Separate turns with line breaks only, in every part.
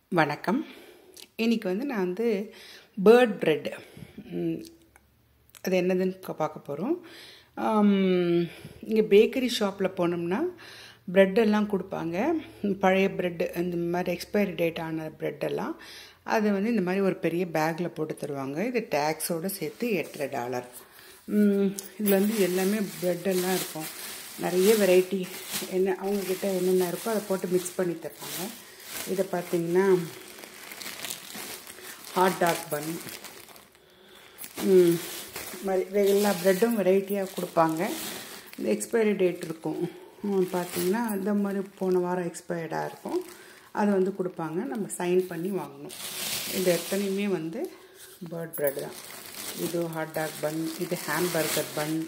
வணக்கம் இன்றைக்கி வந்து நான் வந்து பேர்ட் ப்ரெட் அது என்னதுன்னு க- பார்க்க போகிறோம் இங்கே பேக்கரி ஷாப்பில் போனோம்னா bread எல்லாம் கொடுப்பாங்க பழைய ப்ரெட்டு இந்த மாதிரி எக்ஸ்பைரி டேட் ஆன bread எல்லாம் அது வந்து இந்த மாதிரி ஒரு பெரிய பேக்கில் போட்டு தருவாங்க இது டேக்ஸோடு சேர்த்து எட்டரை டாலர் இதில் வந்து எல்லாமே bread எல்லாம் இருக்கும் நிறைய வெரைட்டி என்ன அவங்கக்கிட்ட என்னென்ன இருக்கோ அதை போட்டு மிக்ஸ் பண்ணி தருவாங்க இதை பார்த்தீங்கன்னா ஹாட் டாக் பன் மாதிரி எல்லா ப்ரெட்டும் வெரைட்டியாக கொடுப்பாங்க இந்த எக்ஸ்பைரி டேட் இருக்கும் ம், பார்த்தீங்கன்னா அந்த மாதிரி போன வாரம் எக்ஸ்பயர்டாக இருக்கும் அது வந்து கொடுப்பாங்க நம்ம சைன் பண்ணி வாங்கணும் இது எத்தனையுமே வந்து பேர்ட் ப்ரெட் தான் இது ஹாட் டாக் பன் இது ஹாம்பர்கர் பன்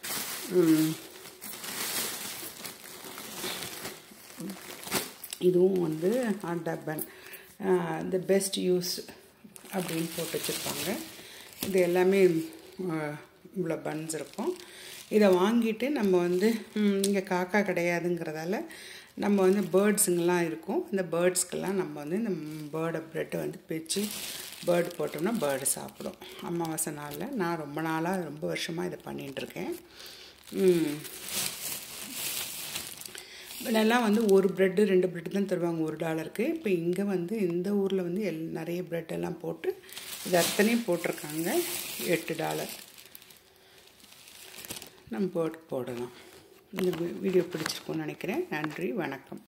இதுவும் வந்து hot dog bun the best use அப்படின்னு போட்டு வச்சுருப்பாங்க இது எல்லாமே ஆஹ், இவ்வளோ பன்ஸ் இருக்கும் இதை வாங்கிட்டு நம்ம வந்து இங்கே காக்கா கிடையாதுங்கிறதால நம்ம வந்து பேர்ட்ஸுங்கெல்லாம் இருக்கும் இந்த பேர்ட்ஸ்க்கெல்லாம் நம்ம வந்து இந்த பேர்டை ப்ரெட்டை வந்து பிரித்து பேர்டு போட்டோம்னா பேர்டு சாப்பிடும் அமாவாசை நாளில் நான் ரொம்ப நாளாக ரொம்ப வருஷமாக இதை பண்ணிகிட்டு இருக்கேன் ம். முன்னெல்லாம் வந்து ஒரு ப்ரெட்டு ரெண்டு ப்ரெட்டு தான் தருவாங்க ஒரு டாலருக்கு இப்போ இங்கே வந்து இந்த ஊரில் வந்து எல் நிறைய bread எல்லாம் போட்டு இது அத்தனையும் போட்டிருக்காங்க எட்டு டாலர் நம்ம போட்டு போடலாம் இந்த வீடியோ பிடிச்சிருக்கோன்னு நினைக்கிறேன் நன்றி வணக்கம்